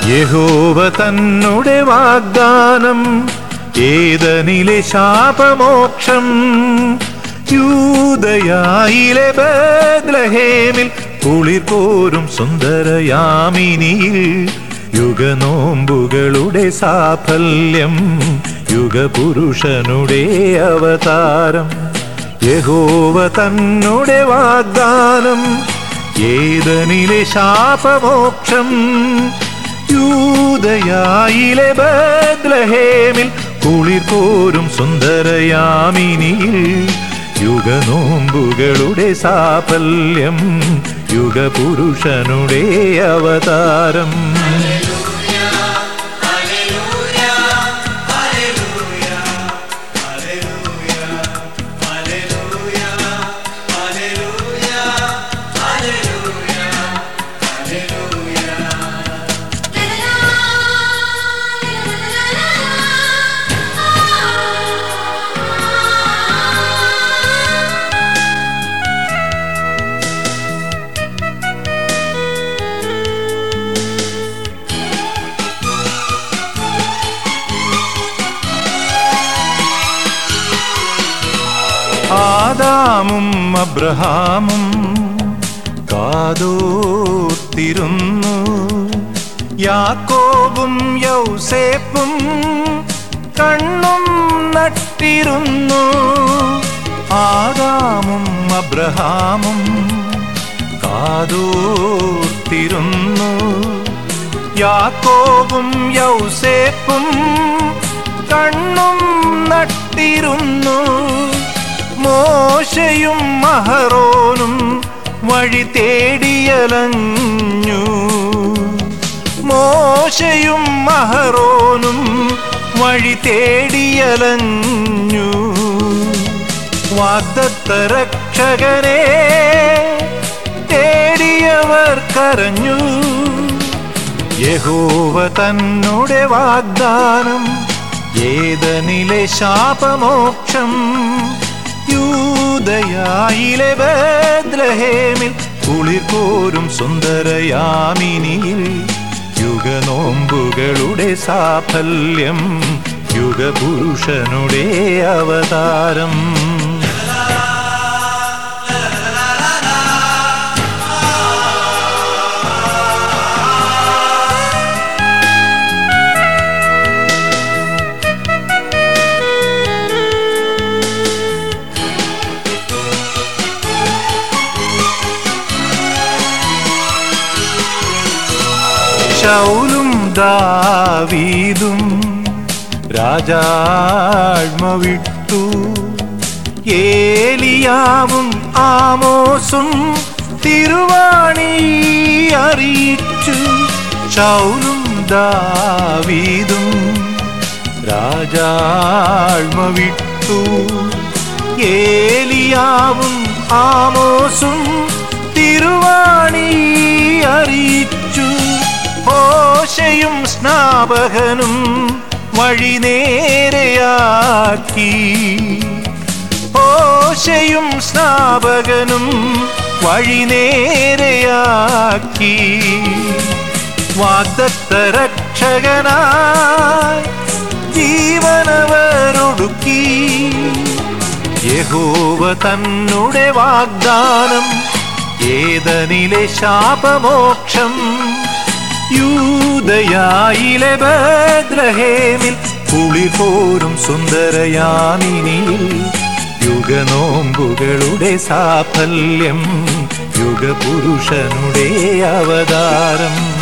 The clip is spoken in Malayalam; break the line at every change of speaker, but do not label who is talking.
യഹോവ തന്നുടെ വാഗ്ദാനം ഏതനിലെ ശാപമോക്ഷം യൂതയായിലെ ബദ്ലഹേമിൽ കുളിർ കോരും സുന്ദരയാമിനിയിൽ യുഗനോമ്പുകളുടെ സാഫല്യം യുഗപുരുഷനുടെ അവതാരം യഹോവ തന്നുടെ വാഗ്ദാനം ഏതനിലെ ശാപമോക്ഷം യൂതയായിലെ ബദ്ലഹേമിൽ കുളിർ കോരും സുന്ദരയാമിനിയിൽ യുഗനോമ്പുകളുടെ സാഫല്യം യുഗപുരുഷനുടെ അവതാരം ആദാമും അബ്രഹാമും കാതോർത്തിരുന്നു യാക്കോബും യൗസേപ്പും കണ്ണും നട്ടിരുന്നു ആദാമും അബ്രഹാമും കാതോർത്തിരുന്നു യാക്കോബും യൗസേപ്പും കണ്ണും നട്ടിരുന്നു മോശയും മഹറോനും വഴി തേടിയലഞ്ഞു മോശയും മഹറോനും വഴി തേടിയലഞ്ഞു വാഗ്ദത്ത രക്ഷകനെ തേടിയവർ കരഞ്ഞു യഹോവ തന്നുടെ വാഗ്ദാനം ഏതനിലെ ശാപമോക്ഷം യൂതയായിലെ ബദ്ലഹേമിൽ കുളിർ കോരും സുന്ദരയാമിനിയിൽ യുഗനോമ്പുകളുടെ സാഫല്യം യുഗപുരുഷനുടെ അവതാരം ശൗലും ദാവീദും രാജാഴ്മ വിട്ടു ഏലിയാവും ആമോസും തിരുവാണി അറിയിച്ചു ശൗലും ദാവീദും രാജാഴ്മ വിട്ടു ഏലിയാവും ആമോസും തിരുവാണി അറിയിച്ചു ഹോശയും സ്നാപകനും വഴി നേരെയാക്കി ഹോശയും സ്നാപകനും വഴി നേരെയാക്കി വാഗ്ദത്ത രക്ഷകനായി ജീവനവരൊടുക്കി യഹോവ തന്നുടെ വാഗ്ദാനം ഏതനിലെ ശാപമോക്ഷം യൂതയായിലെ ബദ്ലഹേമിൽ കുളിപോരും സുന്ദരയാമിനിയിൽ യുഗനോമ്പുകളുടെ സാഫല്യം യുഗപുരുഷനുടെ അവതാരം